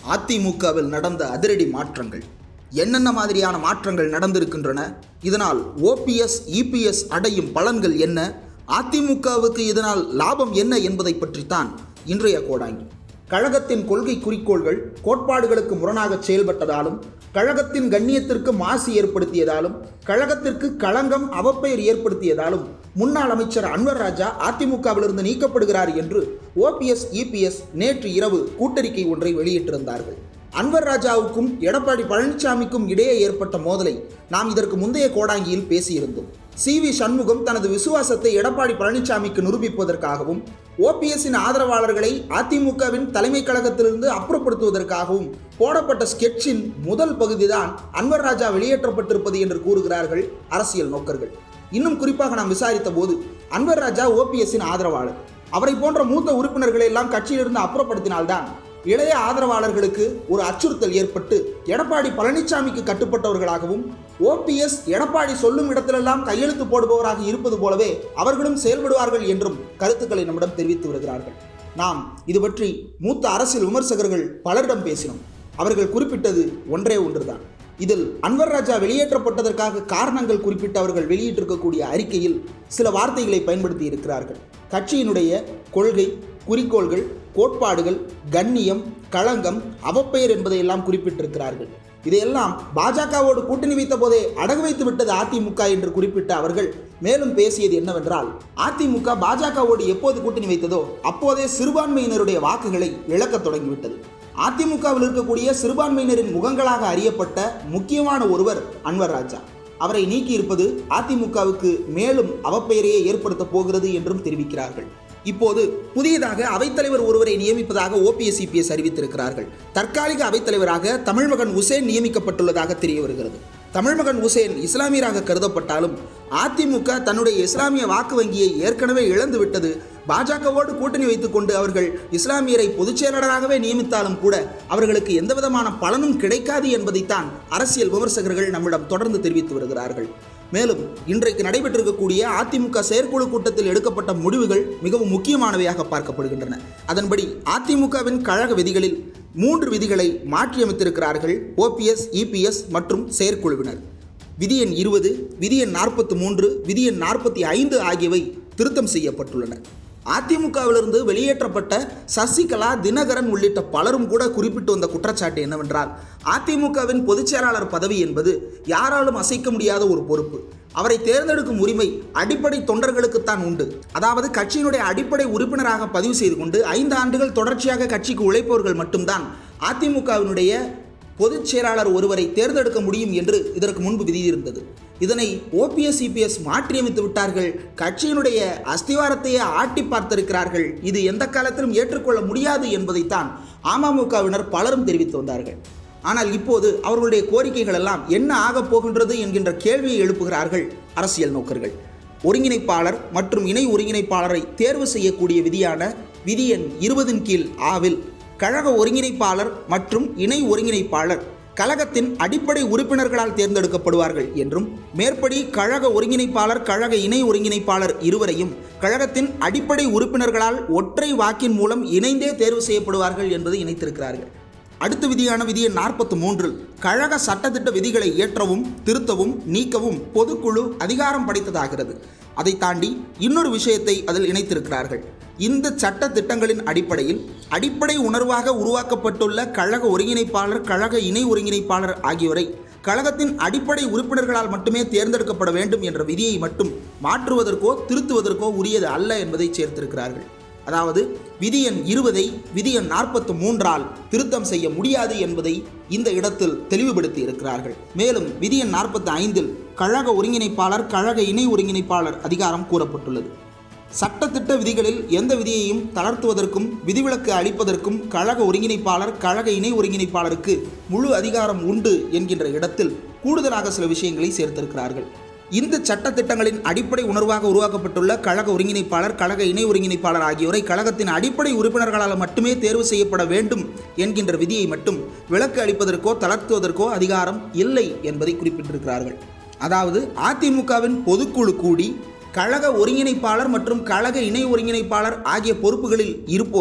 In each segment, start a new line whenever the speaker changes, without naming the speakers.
அதிமுகவில் நடந்த அதிரடி மாற்றங்கள் என்னென்ன மாதிரியான மாற்றங்கள் நடந்திருக்கின்றன இதனால் ஓபிஎஸ் இபிஎஸ் அடையும் பலன்கள் என்ன அதிமுகவுக்கு இதனால் லாபம் என்ன என்பதை பற்றித்தான் இன்றைய கோடாங்கி கழகத்தின் கொள்கை குறிக்கோள்கள் கோட்பாடுகளுக்கு முரணாக செயல்பட்டதாலும் கழகத்தின் கண்ணியத்திற்கு மாசு ஏற்படுத்தியதாலும் கழகத்திற்கு களங்கம் அவப்பெயர் ஏற்படுத்தியதாலும் முன்னாள் அமைச்சர் அன்வர் ராஜா அதிமுகவிலிருந்து நீக்கப்படுகிறார் என்று ஓபிஎஸ் இபிஎஸ் நேற்று இரவு கூட்டறிக்கை ஒன்றை வெளியிட்டிருந்தார்கள் அன்வர் ராஜாவுக்கும் எடப்பாடி பழனிசாமிக்கும் இடையே ஏற்பட்ட மோதலை நாம் இதற்கு முந்தைய கோடாங்கியில் பேசியிருந்தோம் சி வி சண்முகம் தனது விசுவாசத்தை எடப்பாடி பழனிசாமிக்கு நிரூபிப்பதற்காகவும் ஓபிஎஸ்ஸின் ஆதரவாளர்களை அதிமுகவின் தலைமை கழகத்திலிருந்து அப்புறப்படுத்துவதற்காகவும் போடப்பட்ட ஸ்கெட்சின் முதல் பகுதிதான் அன்வர் ராஜா வெளியேற்றப்பட்டிருப்பது என்று கூறுகிறார்கள் அரசியல் நோக்கர்கள் இன்னும் குறிப்பாக நாம் விசாரித்த போது அன்வர் ராஜா ஓபிஎஸ்ஸின் ஆதரவாளர் அவரை போன்ற மூத்த உறுப்பினர்களை எல்லாம் கட்சியிலிருந்து அப்புறப்படுத்தினால்தான் இளைய ஆதரவாளர்களுக்கு ஒரு அச்சுறுத்தல் ஏற்பட்டு எடப்பாடி பழனிசாமிக்கு கட்டுப்பட்டவர்களாகவும் ஓபிஎஸ் எடப்பாடி சொல்லும் இடத்திலெல்லாம் கையெழுத்து போடுபவராக இருப்பது போலவே அவர்களும் செயல்படுவார்கள் என்றும் கருத்துக்களை நம்மிடம் தெரிவித்து வருகிறார்கள் நாம் இது பற்றி மூத்த அரசியல் விமர்சகர்கள் பலரிடம் பேசினோம் அவர்கள் குறிப்பிட்டது ஒன்றே ஒன்றுதான் இதில் அன்வர் ராஜா வெளியேற்றப்பட்டதற்காக காரணங்கள் குறிப்பிட்டு அவர்கள் வெளியிட்டிருக்கக்கூடிய அறிக்கையில் சில வார்த்தைகளை பயன்படுத்தி இருக்கிறார்கள் கட்சியினுடைய கொள்கை குறிக்கோள்கள் கோட்பாடுகள் கண்ணியம் களங்கம் அவப்பெயர் என்பதையெல்லாம் குறிப்பிட்டிருக்கிறார்கள் இதையெல்லாம் பாஜகவோடு கூட்டணி வைத்த போதே அடகு வைத்து விட்டது அதிமுக என்று குறிப்பிட்ட அவர்கள் மேலும் பேசியது என்னவென்றால் அதிமுக பாஜகவோடு எப்போது கூட்டணி வைத்ததோ அப்போதே சிறுபான்மையினருடைய வாக்குகளை இழக்கத் தொடங்கிவிட்டது அதிமுகவில் இருக்கக்கூடிய சிறுபான்மையினரின் முகங்களாக அறியப்பட்ட முக்கியமான ஒருவர் அன்வர் ராஜா அவரை நீக்கியிருப்பது அதிமுகவுக்கு மேலும் அவப்பெயரையே ஏற்படுத்தப் போகிறது என்றும் தெரிவிக்கிறார்கள் இப்போது புதியதாக அவைத்தலைவர் ஒருவரை நியமிப்பதாக ஓபிஎஸ் சிபிஎஸ் அறிவித்திருக்கிறார்கள் தற்காலிக அவைத்தலைவராக தமிழ்மகன் உசேன் நியமிக்கப்பட்டுள்ளதாக தெரிய வருகிறது தமிழ்மகன் உசேன் இஸ்லாமியராக கருதப்பட்டாலும் அதிமுக தன்னுடைய இஸ்லாமிய வாக்கு வங்கியை ஏற்கனவே இழந்து விட்டது பாஜகவோடு கூட்டணி வைத்துக்கொண்டு அவர்கள் இஸ்லாமியரை பொதுச் செயலாளராகவே நியமித்தாலும் கூட அவர்களுக்கு எந்தவிதமான பலனும் கிடைக்காது என்பதைத்தான் அரசியல் விமர்சகர்கள் நம்மிடம் தொடர்ந்து தெரிவித்து வருகிறார்கள் மேலும் இன்றைக்கு நடைபெற்றிருக்கக்கூடிய அதிமுக செயற்குழு கூட்டத்தில் எடுக்கப்பட்ட முடிவுகள் மிகவும் முக்கியமானவையாக பார்க்கப்படுகின்றன அதன்படி அதிமுகவின் கழக விதிகளில் மூன்று விதிகளை மாற்றியமைத்திருக்கிறார்கள் ஓபிஎஸ் இபிஎஸ் மற்றும் செயற்குழுவினர் விதி எண் இருபது விதி எண் நாற்பத்தி மூன்று விதி எண் நாற்பத்தி ஐந்து ஆகியவை திருத்தம் செய்யப்பட்டுள்ளன அதிமுகவிலிருந்து வெளியேற்றப்பட்ட சசிகலா தினகரன் உள்ளிட்ட பலரும் கூட குறிப்பிட்டு வந்த குற்றச்சாட்டு என்னவென்றால் அதிமுகவின் பொதுச் செயலாளர் பதவி என்பது யாராலும் அசைக்க முடியாத ஒரு பொறுப்பு அவரை தேர்ந்தெடுக்கும் உரிமை அடிப்படை தொண்டர்களுக்குத்தான் உண்டு அதாவது கட்சியினுடைய அடிப்படை உறுப்பினராக பதிவு செய்து கொண்டு ஐந்து ஆண்டுகள் தொடர்ச்சியாக கட்சிக்கு உழைப்பவர்கள் மட்டும்தான் அதிமுகவினுடைய பொதுச் செயலாளர் ஒருவரை தேர்ந்தெடுக்க முடியும் என்று இதற்கு முன்பு விதியிருந்தது இதனை ஓபிஎஸ் சிபிஎஸ் மாற்றியமைத்து விட்டார்கள் கட்சியினுடைய அஸ்திவாரத்தையே ஆட்டி பார்த்திருக்கிறார்கள் இது எந்த காலத்திலும் ஏற்றுக்கொள்ள முடியாது என்பதைத்தான் அமமுகவினர் பலரும் தெரிவித்து வந்தார்கள் ஆனால் இப்போது அவர்களுடைய கோரிக்கைகள் எல்லாம் என்ன ஆகப் போகின்றது என்கின்ற கேள்வியை எழுப்புகிறார்கள் அரசியல் நோக்கர்கள் ஒருங்கிணைப்பாளர் மற்றும் இணை ஒருங்கிணைப்பாளரை தேர்வு செய்யக்கூடிய விதியான விதி எண் இருபதின் கீழ் ஆவில் கழக ஒருங்கிணைப்பாளர் மற்றும் இணை ஒருங்கிணைப்பாளர் கழகத்தின் அடிப்படை உறுப்பினர்களால் தேர்ந்தெடுக்கப்படுவார்கள் என்றும் மேற்படி கழக ஒருங்கிணைப்பாளர் கழக இணை ஒருங்கிணைப்பாளர் இருவரையும் கழகத்தின் அடிப்படை உறுப்பினர்களால் ஒற்றை வாக்கின் மூலம் இணைந்தே தேர்வு செய்யப்படுவார்கள் என்பதை இணைத்திருக்கிறார்கள் அடுத்த விதியான விதியை நாற்பத்தி மூன்றில் கழக சட்டத்திட்ட விதிகளை ஏற்றவும் திருத்தவும் நீக்கவும் பொதுக்குழு அதிகாரம் படைத்ததாகிறது அதை தாண்டி இன்னொரு விஷயத்தை அதில் இணைத்திருக்கிறார்கள் இந்த சட்ட திட்டங்களின் அடிப்படையில் அடிப்படை உணர்வாக உருவாக்கப்பட்டுள்ள கழக ஒருங்கிணைப்பாளர் கழக இணை ஒருங்கிணைப்பாளர் ஆகியோரை கழகத்தின் அடிப்படை உறுப்பினர்களால் மட்டுமே தேர்ந்தெடுக்கப்பட வேண்டும் என்ற விதியை மட்டும் மாற்றுவதற்கோ திருத்துவதற்கோ உரியது அல்ல என்பதை சேர்த்திருக்கிறார்கள் அதாவது விதி எண் இருபதை விதி எண் நாற்பத்து மூன்றால் திருத்தம் செய்ய முடியாது என்பதை இந்த இடத்தில் தெளிவுபடுத்தி இருக்கிறார்கள் மேலும் விதி எண் நாற்பத்தி ஐந்தில் கழக ஒருங்கிணைப்பாளர் கழக இணை ஒருங்கிணைப்பாளர் அதிகாரம் கூறப்பட்டுள்ளது சட்டத்திட்ட விதிகளில் எந்த விதியையும் தளர்த்துவதற்கும் விதிவிலக்கு அளிப்பதற்கும் கழக ஒருங்கிணைப்பாளர் கழக இணை ஒருங்கிணைப்பாளருக்கு முழு அதிகாரம் உண்டு என்கின்ற இடத்தில் கூடுதலாக சில விஷயங்களை சேர்த்திருக்கிறார்கள் இந்த சட்டத்திட்டங்களின் அடிப்படை உணர்வாக உருவாக்கப்பட்டுள்ள கழக ஒருங்கிணைப்பாளர் கழக இணை ஒருங்கிணைப்பாளர் ஆகியோரை கழகத்தின் அடிப்படை உறுப்பினர்களால் மட்டுமே தேர்வு செய்யப்பட வேண்டும் என்கின்ற விதியை மட்டும் விலக்கு அளிப்பதற்கோ தளர்த்துவதற்கோ அதிகாரம் இல்லை என்பதை குறிப்பிட்டிருக்கிறார்கள் அதாவது அதிமுகவின் பொதுக்குழு கூடி கழக ஒருங்கிணைப்பாளர் மற்றும் கழக இணை ஒருங்கிணைப்பாளர் ஆகிய பொறுப்புகளில் இருப்போரை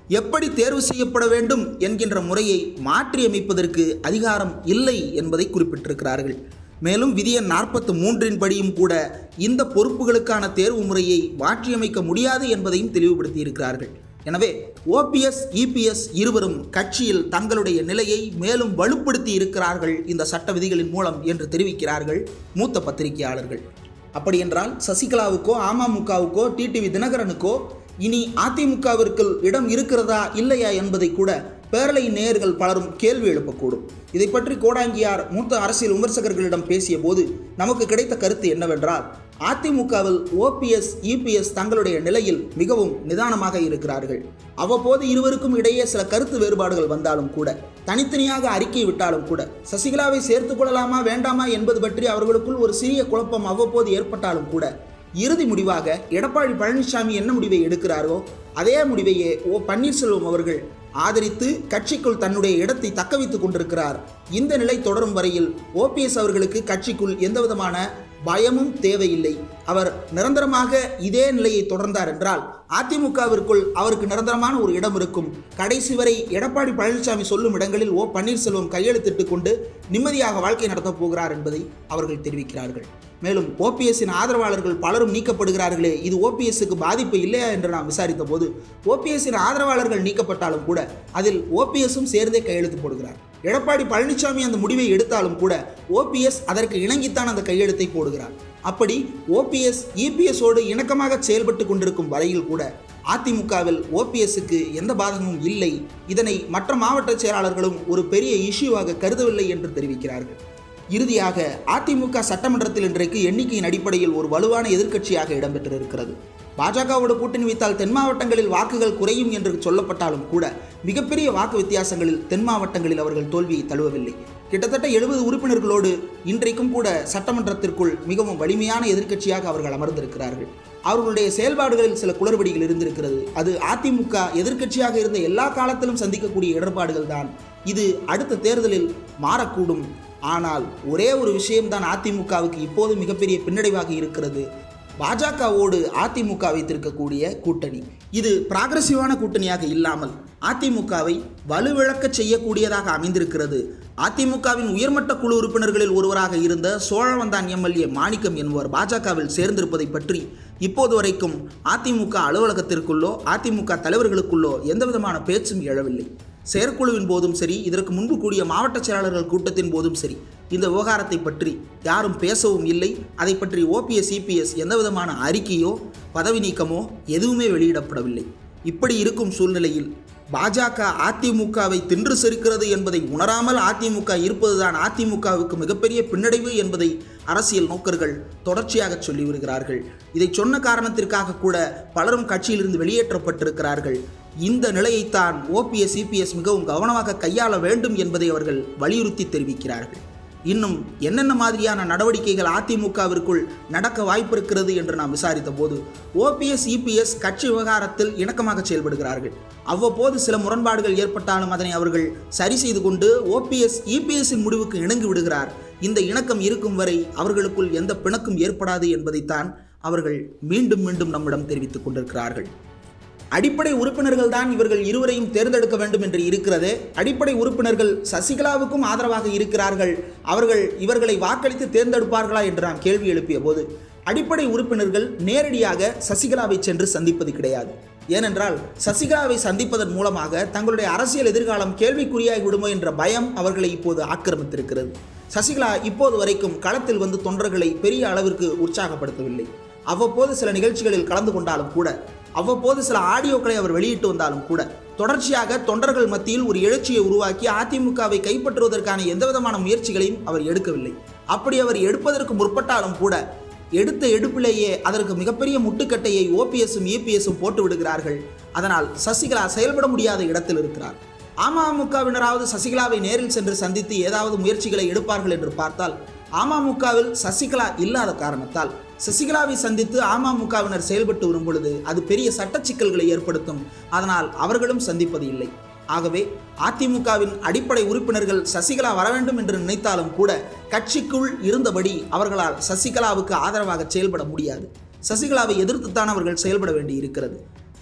எப்படி தேர்வு செய்யப்பட வேண்டும் என்கின்ற முறையை மாற்றியமைப்பதற்கு அதிகாரம் இல்லை என்பதை குறிப்பிட்டிருக்கிறார்கள் மேலும் விதியன் நாற்பத்து மூன்றின் படியும் கூட இந்த பொறுப்புகளுக்கான தேர்வு முறையை மாற்றியமைக்க முடியாது என்பதையும் தெளிவுபடுத்தியிருக்கிறார்கள் எனவே ஓபிஎஸ் இபிஎஸ் இருவரும் கட்சியில் தங்களுடைய நிலையை மேலும் வலுப்படுத்தி இருக்கிறார்கள் இந்த சட்ட விதிகளின் மூலம் என்று தெரிவிக்கிறார்கள் மூத்த பத்திரிகையாளர்கள் அப்படியென்றால் சசிகலாவுக்கோ அமமுகவுக்கோ டிடிவி தினகரனுக்கோ இனி அதிமுகவிற்குள் இடம் இருக்கிறதா இல்லையா என்பதை கூட பேரலை நேயர்கள் பலரும் கேள்வி எழுப்பக்கூடும் இதை பற்றி கோடாங்கியார் மூத்த அரசியல் விமர்சகர்களிடம் பேசிய போது நமக்கு கிடைத்த கருத்து என்னவென்றால் அதிமுகவில் ஓபிஎஸ் இபிஎஸ் தங்களுடைய நிலையில் மிகவும் நிதானமாக இருக்கிறார்கள் அவ்வப்போது இருவருக்கும் இடையே சில கருத்து வேறுபாடுகள் வந்தாலும் கூட தனித்தனியாக அறிக்கை விட்டாலும் கூட சசிகலாவை சேர்த்துக் கொள்ளலாமா வேண்டாமா என்பது பற்றி அவர்களுக்குள் ஒரு சிறிய குழப்பம் அவ்வப்போது ஏற்பட்டாலும் கூட இறுதி முடிவாக எடப்பாடி பழனிசாமி என்ன முடிவை எடுக்கிறாரோ அதே முடிவையே ஓ பன்னீர்செல்வம் அவர்கள் ஆதரித்து கட்சிக்குள் தன்னுடைய இடத்தை தக்க வைத்துக் கொண்டிருக்கிறார் இந்த நிலை தொடரும் வரையில் ஓபிஎஸ் அவர்களுக்கு கட்சிக்குள் எந்தவிதமான பயமும் தேவையில்லை அவர் நிரந்தரமாக இதே நிலையை தொடர்ந்தார் என்றால் அதிமுகவிற்குள் அவருக்கு நிரந்தரமான ஒரு இடம் இருக்கும் கடைசி வரை எடப்பாடி பழனிசாமி சொல்லும் இடங்களில் ஓ பன்னீர்செல்வம் கையெழுத்திட்டுக் கொண்டு நிம்மதியாக வாழ்க்கை நடத்தப் போகிறார் என்பதை அவர்கள் தெரிவிக்கிறார்கள் மேலும் ஓபிஎஸ்ஸின் ஆதரவாளர்கள் பலரும் நீக்கப்படுகிறார்களே இது ஓபிஎஸ்க்கு பாதிப்பு இல்லையா என்று நாம் விசாரித்த போது ஓபிஎஸ்ஸின் ஆதரவாளர்கள் நீக்கப்பட்டாலும் கூட அதில் ஓபிஎஸும் சேர்ந்தே கையெழுத்து போடுகிறார் எடப்பாடி பழனிசாமி அந்த முடிவை எடுத்தாலும் கூட ஓபிஎஸ் அதற்கு இணங்கித்தான் அந்த கையெழுத்தை போடுகிறார் அப்படி ஓபிஎஸ் இபிஎஸோடு இணக்கமாக செயல்பட்டு கொண்டிருக்கும் வரையில் கூட அதிமுகவில் ஓபிஎஸ்க்கு எந்த பாதகமும் இல்லை இதனை மற்ற மாவட்ட செயலாளர்களும் ஒரு பெரிய இஷ்யூவாக கருதவில்லை என்று தெரிவிக்கிறார்கள் இறுதியாக அதிமுக சட்டமன்றத்தில் இன்றைக்கு எண்ணிக்கையின் அடிப்படையில் ஒரு வலுவான எதிர்க்கட்சியாக இடம்பெற்றிருக்கிறது பாஜகவோடு கூட்டணி வைத்தால் தென் மாவட்டங்களில் வாக்குகள் குறையும் என்று சொல்லப்பட்டாலும் கூட மிகப்பெரிய வாக்கு வித்தியாசங்களில் தென் மாவட்டங்களில் அவர்கள் தோல்வியை தழுவவில்லை கிட்டத்தட்ட எழுபது உறுப்பினர்களோடு இன்றைக்கும் கூட சட்டமன்றத்திற்குள் மிகவும் வலிமையான எதிர்க்கட்சியாக அவர்கள் அமர்ந்திருக்கிறார்கள் அவர்களுடைய செயல்பாடுகளில் சில குளறுபடிகள் இருந்திருக்கிறது அது அதிமுக எதிர்க்கட்சியாக இருந்த எல்லா காலத்திலும் சந்திக்கக்கூடிய இடர்பாடுகள் தான் இது அடுத்த தேர்தலில் மாறக்கூடும் ஆனால் ஒரே ஒரு விஷயம்தான் அதிமுகவுக்கு இப்போது மிகப்பெரிய பின்னடைவாக இருக்கிறது பாஜகவோடு அதிமுக வைத்திருக்கக்கூடிய கூட்டணி இது பிராகிரசிவான கூட்டணியாக இல்லாமல் அதிமுகவை வலுவிழக்க செய்யக்கூடியதாக அமைந்திருக்கிறது அதிமுகவின் உயர்மட்ட குழு உறுப்பினர்களில் ஒருவராக இருந்த சோழவந்தான் எம்எல்ஏ மாணிக்கம் என்பவர் பாஜகவில் சேர்ந்திருப்பதை பற்றி இப்போது வரைக்கும் அதிமுக அலுவலகத்திற்குள்ளோ அதிமுக தலைவர்களுக்குள்ளோ எந்தவிதமான பேச்சும் எழவில்லை செயற்குழுவின் போதும் சரி இதற்கு முன்பு கூடிய மாவட்ட செயலாளர்கள் கூட்டத்தின் போதும் சரி இந்த விவகாரத்தை பற்றி யாரும் பேசவும் இல்லை அதை பற்றி ஓபிஎஸ் சிபிஎஸ் எந்தவிதமான அறிக்கையோ பதவி நீக்கமோ எதுவுமே வெளியிடப்படவில்லை இப்படி இருக்கும் சூழ்நிலையில் பாஜக அதிமுகவை தின்று செருக்கிறது என்பதை உணராமல் அதிமுக இருப்பதுதான் அதிமுகவுக்கு மிகப்பெரிய பின்னடைவு என்பதை அரசியல் நோக்கர்கள் தொடர்ச்சியாக சொல்லி வருகிறார்கள் இதை சொன்ன காரணத்திற்காக கூட பலரும் கட்சியிலிருந்து வெளியேற்றப்பட்டிருக்கிறார்கள் இந்த நிலையைத்தான் ஓபிஎஸ் சிபிஎஸ் மிகவும் கவனமாக கையாள வேண்டும் என்பதை அவர்கள் வலியுறுத்தி தெரிவிக்கிறார்கள் இன்னும் என்னென்ன மாதிரியான நடவடிக்கைகள் அதிமுகவிற்குள் நடக்க வாய்ப்பு இருக்கிறது என்று நாம் விசாரித்த போது ஓபிஎஸ் இபிஎஸ் கட்சி விவகாரத்தில் இணக்கமாக செயல்படுகிறார்கள் அவ்வப்போது சில முரண்பாடுகள் ஏற்பட்டாலும் அதனை அவர்கள் சரி செய்து கொண்டு ஓபிஎஸ் இபிஎஸ்ஸின் முடிவுக்கு இணங்கி விடுகிறார் இந்த இணக்கம் இருக்கும் வரை அவர்களுக்குள் எந்த பிணக்கும் ஏற்படாது என்பதைத்தான் அவர்கள் மீண்டும் மீண்டும் நம்மிடம் தெரிவித்துக் கொண்டிருக்கிறார்கள் அடிப்படை உறுப்பினர்கள் தான் இவர்கள் இருவரையும் தேர்ந்தெடுக்க வேண்டும் என்று இருக்கிறது அடிப்படை உறுப்பினர்கள் சசிகலாவுக்கும் ஆதரவாக இருக்கிறார்கள் அவர்கள் இவர்களை வாக்களித்து தேர்ந்தெடுப்பார்களா என்று நாம் கேள்வி எழுப்பிய போது அடிப்படை உறுப்பினர்கள் நேரடியாக சசிகலாவை சென்று சந்திப்பது கிடையாது ஏனென்றால் சசிகலாவை சந்திப்பதன் மூலமாக தங்களுடைய அரசியல் எதிர்காலம் கேள்விக்குறியாகி விடுமோ என்ற பயம் அவர்களை இப்போது ஆக்கிரமித்திருக்கிறது சசிகலா இப்போது வரைக்கும் களத்தில் வந்து தொண்டர்களை பெரிய அளவிற்கு உற்சாகப்படுத்தவில்லை அவ்வப்போது சில நிகழ்ச்சிகளில் கலந்து கொண்டாலும் கூட அவ்வப்போது சில ஆடியோக்களை அவர் வெளியிட்டு வந்தாலும் கூட தொடர்ச்சியாக தொண்டர்கள் மத்தியில் ஒரு எழுச்சியை உருவாக்கி அதிமுகவை கைப்பற்றுவதற்கான எந்தவிதமான முயற்சிகளையும் அவர் எடுக்கவில்லை அப்படி அவர் எடுப்பதற்கு முற்பட்டாலும் கூட எடுத்த எடுப்பிலேயே அதற்கு மிகப்பெரிய முட்டுக்கட்டையை ஓபிஎஸும் இபிஎஸும் போட்டு விடுகிறார்கள் அதனால் சசிகலா செயல்பட முடியாத இடத்தில் இருக்கிறார் அமமுகவினராவது சசிகலாவை நேரில் சென்று சந்தித்து ஏதாவது முயற்சிகளை எடுப்பார்கள் என்று பார்த்தால் அமமுகவில் சசிகலா இல்லாத காரணத்தால் சசிகலாவை சந்தித்து அமமுகவினர் செயல்பட்டு வரும் பொழுது அது பெரிய சட்ட சிக்கல்களை ஏற்படுத்தும் அதனால் அவர்களும் சந்திப்பது இல்லை ஆகவே அதிமுகவின் அடிப்படை உறுப்பினர்கள் சசிகலா வர வேண்டும் என்று நினைத்தாலும் கூட கட்சிக்குள் இருந்தபடி அவர்களால் சசிகலாவுக்கு ஆதரவாக செயல்பட முடியாது சசிகலாவை எதிர்த்துத்தான் அவர்கள் செயல்பட வேண்டி இருக்கிறது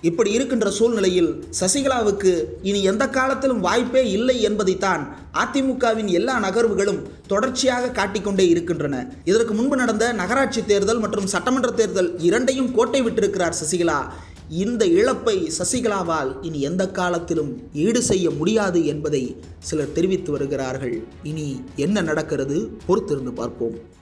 இப்படி இருக்கின்ற சூழ்நிலையில் சசிகலாவுக்கு இனி எந்த காலத்திலும் வாய்ப்பே இல்லை என்பதைத்தான் அதிமுகவின் எல்லா நகர்வுகளும் தொடர்ச்சியாக காட்டிக்கொண்டே இருக்கின்றன இதற்கு முன்பு நடந்த நகராட்சி தேர்தல் மற்றும் சட்டமன்ற தேர்தல் இரண்டையும் கோட்டை விட்டிருக்கிறார் சசிகலா இந்த இழப்பை சசிகலாவால் இனி எந்த காலத்திலும் ஈடு செய்ய முடியாது என்பதை சிலர் தெரிவித்து வருகிறார்கள் இனி என்ன நடக்கிறது பொறுத்திருந்து பார்ப்போம்